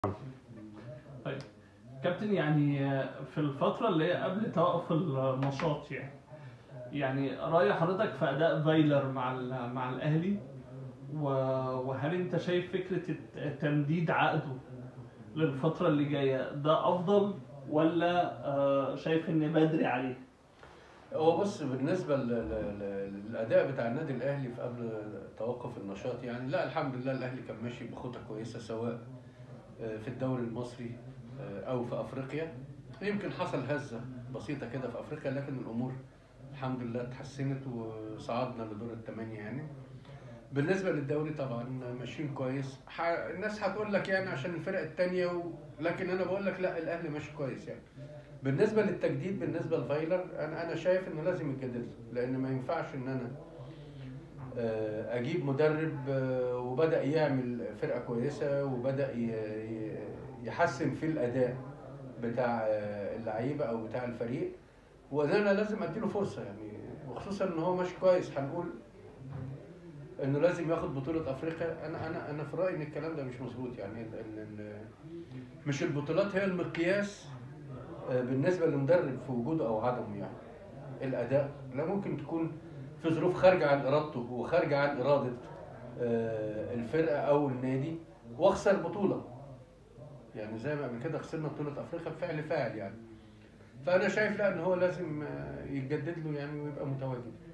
طيب كابتن يعني في الفترة اللي هي قبل توقف النشاط يعني يعني رأي حضرتك في أداء فايلر مع ال- مع الأهلي و- وهل أنت شايف فكرة الت- تمديد عقده للفترة اللي جاية ده أفضل ولا آه، شايف إن بدري عليه؟ هو بص بالنسبه ل- ل- ل- للاداء بتاع النادي الاهلي في قبل توقف النشاط يعني لا الحمد لله الاهلي كان ماشي بخطى كويسه سواء آه، في الدوري المصري آه، او في افريقيا يمكن حصل هزه بسيطه كده في افريقيا لكن الامور الحمد لله اتحسنت وصعدنا لدور الثمانيه يعني بالنسبه للدوري طبعا ماشيين كويس ح... الناس هتقول لك يعني عشان الفرق الثانيه و... لكن انا بقول لك لا الاهلي ماشي كويس يعني بالنسبه للتجديد بالنسبه لفايلر انا انا شايف انه لازم يتجدد له، لان ما ينفعش ان انا آه، اجيب مدرب آه، وبدا يعمل فرقه كويسه وبدا ي- ي- يحسن في الاداء بتاع آه، اللعيبه او بتاع الفريق وانا لازم اديله فرصه يعني وخصوصا ان هو ماشي كويس هنقول انه لازم ياخد بطوله افريقيا انا انا انا في رايي ان الكلام ده مش مظبوط يعني ال- ال- ال- مش البطولات هي المقياس آه، بالنسبه لمدرب في وجوده او عدمه يعني الاداء لا ممكن تكون في ظروف خارجه عن ارادته وخارجه عن اراده آه، الفرقه او النادي واخسر بطوله يعني زي ما قبل كده خسرنا بطوله افريقيا بفعل فاعل يعني فانا شايف لا ان هو لازم آه، يتجدد له يعني ويبقى متواجد